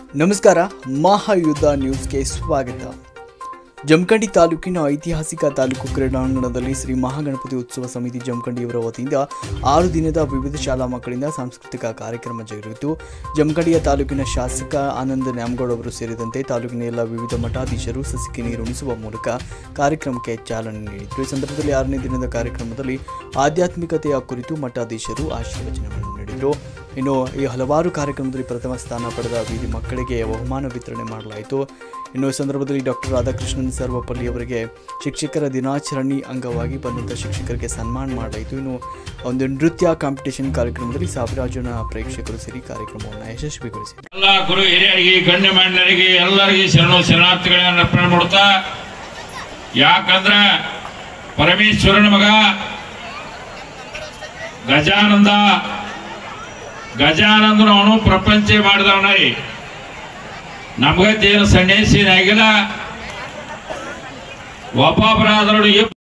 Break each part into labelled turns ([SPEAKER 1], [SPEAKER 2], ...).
[SPEAKER 1] ನಮಸ್ಕಾರ ಮಹಾಯುದ್ಧ ನ್ಯೂಸ್ಗೆ ಸ್ವಾಗತ ಜಮಖಂಡಿ ತಾಲೂಕಿನ ಐತಿಹಾಸಿಕ ತಾಲೂಕು ಕ್ರೀಡಾಂಗಣದಲ್ಲಿ ಶ್ರೀ ಮಹಾಗಣಪತಿ ಉತ್ಸವ ಸಮಿತಿ ಜಮಖಂಡಿಯವರ ವತಿಯಿಂದ ಆರು ದಿನದ ವಿವಿಧ ಶಾಲಾ ಮಕ್ಕಳಿಂದ ಸಾಂಸ್ಕೃತಿಕ ಕಾರ್ಯಕ್ರಮ ಜರುಗಿತು ಜಮಖಂಡಿಯ ತಾಲೂಕಿನ ಶಾಸಕ ಆನಂದ ನ್ಯಾಮಗೌಡ ಅವರು ಸೇರಿದಂತೆ ತಾಲೂಕಿನ ಎಲ್ಲ ವಿವಿಧ ಮಠಾಧೀಶರು ಸಸಿಗೆ ನೀರುಣಿಸುವ ಮೂಲಕ ಕಾರ್ಯಕ್ರಮಕ್ಕೆ ಚಾಲನೆ ನೀಡಿದರು ಈ ಸಂದರ್ಭದಲ್ಲಿ ಆರನೇ ದಿನದ ಕಾರ್ಯಕ್ರಮದಲ್ಲಿ ಆಧ್ಯಾತ್ಮಿಕತೆಯ ಕುರಿತು ಮಠಾಧೀಶರು ಆಶೀರ್ವಚನವನ್ನು ನೀಡಿದರು ಇನ್ನು ಈ ಹಲವಾರು ಕಾರ್ಯಕ್ರಮದಲ್ಲಿ ಪ್ರಥಮ ಸ್ಥಾನ ಪಡೆದ ಬೀದಿ ಮಕ್ಕಳಿಗೆ ಬಹುಮಾನ ವಿತರಣೆ ಮಾಡಲಾಯಿತು ಇನ್ನು ಈ ಸಂದರ್ಭದಲ್ಲಿ ಡಾಕ್ಟರ್ ರಾಧಾಕೃಷ್ಣನ್ ಸರ್ವಪಲ್ಲಿ ಅವರಿಗೆ ಶಿಕ್ಷಕರ ದಿನಾಚರಣೆ ಅಂಗವಾಗಿ ಬಂದಂಥ ಶಿಕ್ಷಕರಿಗೆ ಸನ್ಮಾನ ಮಾಡಲಾಯಿತು ಇನ್ನು ಒಂದು ನೃತ್ಯ ಕಾಂಪಿಟೇಷನ್ ಕಾರ್ಯಕ್ರಮದಲ್ಲಿ ಸಾವಿರಾರು ಜನ ಪ್ರೇಕ್ಷಕರು ಸೇರಿ ಕಾರ್ಯಕ್ರಮವನ್ನು ಯಶಸ್ವಿಗೊಳಿಸಿದರು
[SPEAKER 2] ಎಲ್ಲ ಗುರು ಹಿರಿಯರಿಗೆ ಗಣ್ಯ ಮಾನ್ಯರಿಗೆ ಎಲ್ಲರಿಗೆ ಶರಣು ಶರಣಾರ್ಥಿಗಳನ್ನ ಅರ್ಪಣೆ ಮಾಡ್ತಾ ಯಾಕಂದ್ರ ಪರಮೇಶ್ವರನ ಮಗ ಗಜಾನಂದ ಗಜಾನಂದನು ಅವನು ಪ್ರಪಂಚ ಮಾಡಿದವನ ರೀ ನಮ್ಗತ್ತೇನು ಸನ್ಯಾಸಿನ ಆಗಿಲ್ಲ ಒಬ್ಬೊಬ್ಬರಾದ್ರೂ ಇಬ್ಬ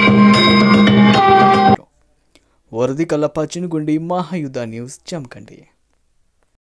[SPEAKER 1] ವರದಿ ಕಲ್ಲಪ್ಪ ಚಿನುಗುಂಡಿ ಮಹಾಯುದ್ಧ ನ್ಯೂಸ್ ಜಮಖಂಡಿ